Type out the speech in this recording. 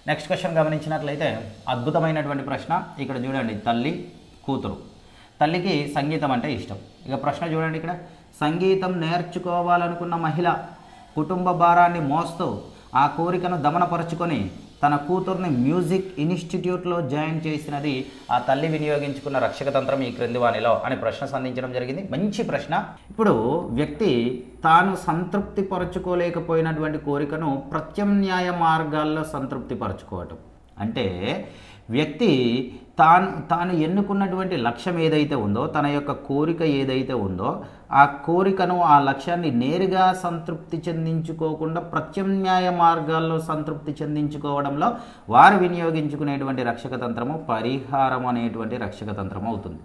next question గమనించినట్లయితే అద్భుతమైనటువంటి ప్రశ్న ఇక్కడ చూడండి తల్లి కూతురు తల్లికి సంగీతం అంటే ఇష్టం ఇక ప్రశ్న చూడండి ఇక్కడ సంగీతం నేర్చుకోవాలనుకున్న మహిళ కుటుంబ భారాన్ని మోస్తూ ఆ కోరికను దమనపరుచుకొని తన కూతుర్ని మ్యూజిక్ ఇన్స్టిట్యూట్లో జాయిన్ చేసినది ఆ తల్లి వినియోగించుకున్న రక్షక తంత్రం ఈ క్రింది వాణిలో అని ప్రశ్న సంధించడం జరిగింది మంచి ప్రశ్న ఇప్పుడు వ్యక్తి తాను సంతృప్తి పరచుకోలేకపోయినటువంటి కోరికను ప్రత్యామ్నాయ మార్గాల్లో సంతృప్తి పరచుకోవటం అంటే వ్యక్తి తాను తాను ఎన్నుకున్నటువంటి లక్ష్యం ఏదైతే ఉందో తన యొక్క కోరిక ఏదైతే ఉందో ఆ కోరికను ఆ లక్ష్యాన్ని నేరుగా సంతృప్తి చెందించుకోకుండా ప్రత్యామ్నాయ మార్గాల్లో సంతృప్తి చెందించుకోవడంలో వారు వినియోగించుకునేటువంటి రక్షక తంత్రము పరిహారం అనేటువంటి రక్షక తంత్రం అవుతుంది